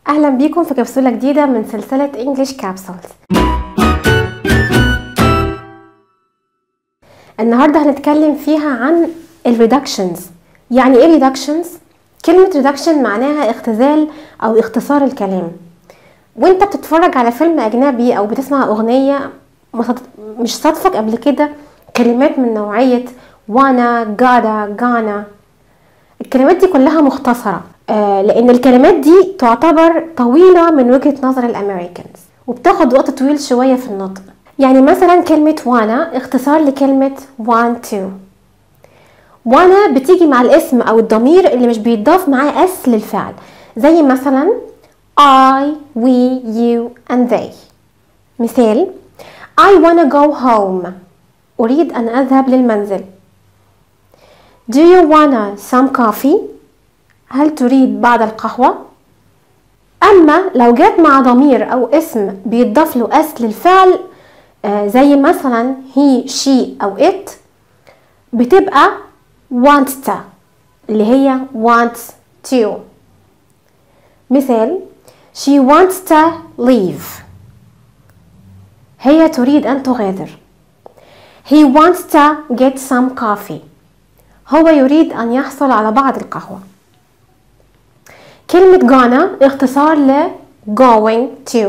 اهلا بيكم في كبسولة جديدة من سلسلة English Capsules النهاردة هنتكلم فيها عن الريدكشنز يعني ايه ريدكشنز كلمة ريدكشن معناها اختزال او اختصار الكلام وانت بتتفرج على فيلم اجنبي او بتسمع اغنية مش صادفك قبل كده كلمات من نوعية وانا جادا جانا الكلمات دي كلها مختصرة آه لان الكلمات دي تعتبر طويلة من وجهة نظر الامريكانز وبتاخد وقت طويل شوية في النطق يعني مثلا كلمة وانا اختصار لكلمة want to وانا بتيجي مع الاسم او الضمير اللي مش بيتضاف معاه اس للفعل زي مثلا I, we, you and they مثال I wanna go home أريد أن أذهب للمنزل Do you wanna some coffee؟ هل تريد بعض القهوة؟ أما لو جات مع ضمير أو اسم بيتضاف له اس للفعل آه زي مثلا he, she أو it بتبقى wants to اللي هي wants to مثال she wants to leave هي تريد أن تغادر he wants to get some coffee هو يريد أن يحصل على بعض القهوة كلمة gonna اختصار ل going to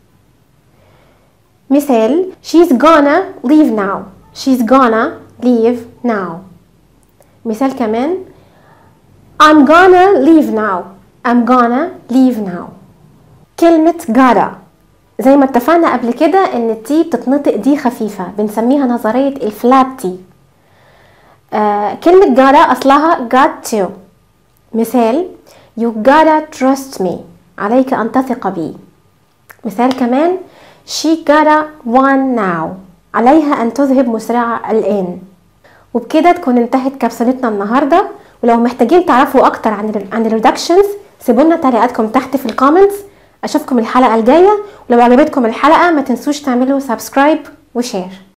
مثال she's gonna leave now she's gonna leave now مثال كمان I'm gonna leave now I'm gonna leave now كلمة gotta زي ما اتفقنا قبل كده ان التي بتتنطق دي خفيفة بنسميها نظرية الفلات تي آه كلمة gotta اصلها got to مثال you gotta trust me عليك ان تثق بي مثال كمان she gotta one now عليها ان تذهب مسرعة الان وبكده تكون انتهت كبسولتنا النهاردة ولو محتاجين تعرفوا اكتر عن ال عن الريدكشنز سيبولنا تعليقاتكم تحت في الكومنتس اشوفكم الحلقة الجاية ولو عجبتكم الحلقة ما تنسوش تعملوا سبسكرايب وشير